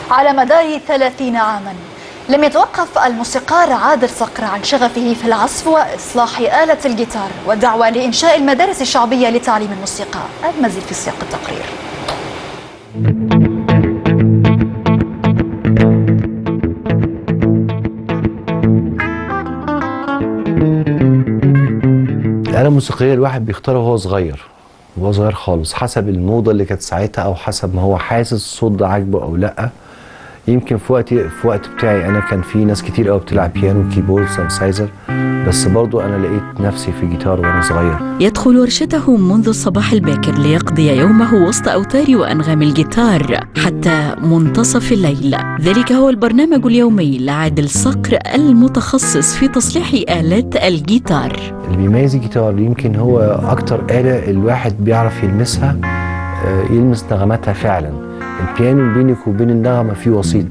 على مدار ثلاثين عاما لم يتوقف الموسيقار عادل صقر عن شغفه في العزف وإصلاح آلة الجيتار والدعوة لإنشاء المدارس الشعبية لتعليم الموسيقى المزيد في سياق التقرير الآلة الموسيقية الواحد بيختارها وهو صغير وهو صغير خالص حسب الموضة اللي كانت ساعتها أو حسب ما هو حاسس الصوت ده عاجبه أو لأ يمكن في وقت في وقت بتاعي أنا كان في ناس كتير قوي بتلعب بيانو كيبورد سنسايزر بس برضو أنا لقيت نفسي في جيتار وأنا صغير يدخل ورشته منذ الصباح الباكر ليقضي يومه وسط أوتار وأنغام الجيتار حتى منتصف الليل ذلك هو البرنامج اليومي لعادل صقر المتخصص في تصليح آلات الجيتار اللي بيميز الجيتار يمكن هو أكتر آلة الواحد بيعرف يلمسها آه، يلمس نغماتها فعلا البيانو بينك وبين النغمة في وسيط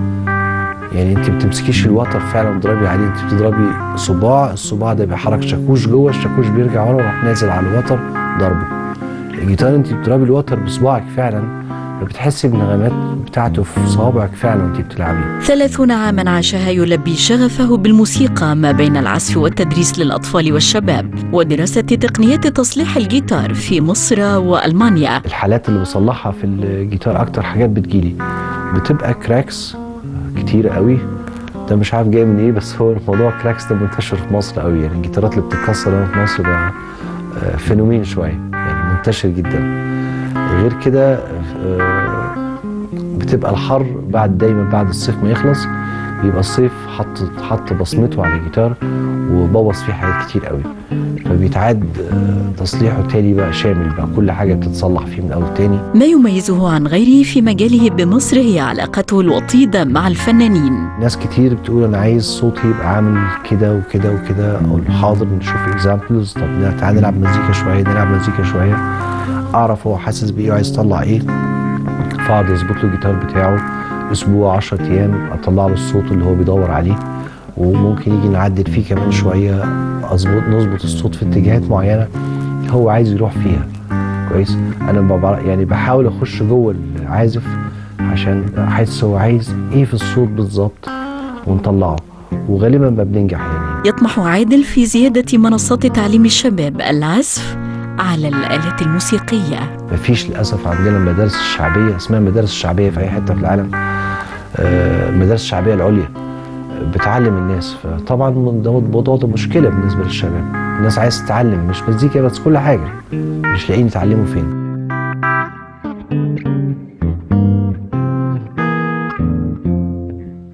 يعني انت بتمسكيش الوتر فعلا وتضربي عليه انت بتضربي صباع الصباع ده بيحرك شاكوش جوه الشاكوش بيرجع ورا وراح نازل على الوتر ضربه الجيتار انت بتضربي الوتر بصباعك فعلا فبتحسي بالنغمات بتاعته في صوابعك فعلا وانت بتلعبيه ثلاثون عاما عاشها يلبي شغفه بالموسيقى ما بين العزف والتدريس للأطفال والشباب ودراسة تقنيات تصليح الجيتار في مصر وألمانيا الحالات اللي بصلحها في الجيتار اكتر حاجات بتجيلي بتبقى كراكس كتير قوي ده مش عارف جاي من ايه بس هو موضوع كراكس ده منتشر في مصر قوي يعني الجيتارات اللي بتتكسر هنا في مصر ده آه، فينومين شويه يعني منتشر جدا غير كده آه، بتبقى الحر بعد دايما بعد الصيف ما يخلص بيبقى الصيف حط حط بصمته على الجيتار وبوظ فيه حاجات كتير قوي فبيتعاد آه، تصليحه تاني بقى شامل بقى كل حاجه بتتصلح فيه من اول تاني ما يميزه عن غيره في مجاله بمصر هي علاقته الوطيدة مع الفنانين ناس كتير بتقول انا عايز صوتي يبقى عامل كده وكده وكده اقول حاضر نشوف اكزامبلز طب لا، تعالى نلعب مزيكا شويه نلعب مزيكا شويه اعرف هو حاسس بايه وعايز يطلع ايه فاقعد اظبط له الجيتار بتاعه اسبوع 10 ايام اطلع له الصوت اللي هو بيدور عليه وممكن يجي نعدل فيه كمان شويه اظبط نظبط الصوت في اتجاهات معينه هو عايز يروح فيها كويس انا ببع- يعني بحاول اخش جوه العازف عشان احس هو عايز ايه في الصوت بالظبط ونطلعه وغالبا ما بننجح يعني يطمح عادل في زيادة منصات تعليم الشباب العزف على الآلات الموسيقية مفيش للاسف عندنا المدارس الشعبيه اسمها المدارس الشعبيه في اي حته في العالم آه، المدارس الشعبيه العليا آه، بتعلم الناس فطبعا ده الموضوع ده مشكله بالنسبه للشباب الناس عايز تتعلم مش مزيكا بس كل حاجه مش لاقيين يتعلموا فين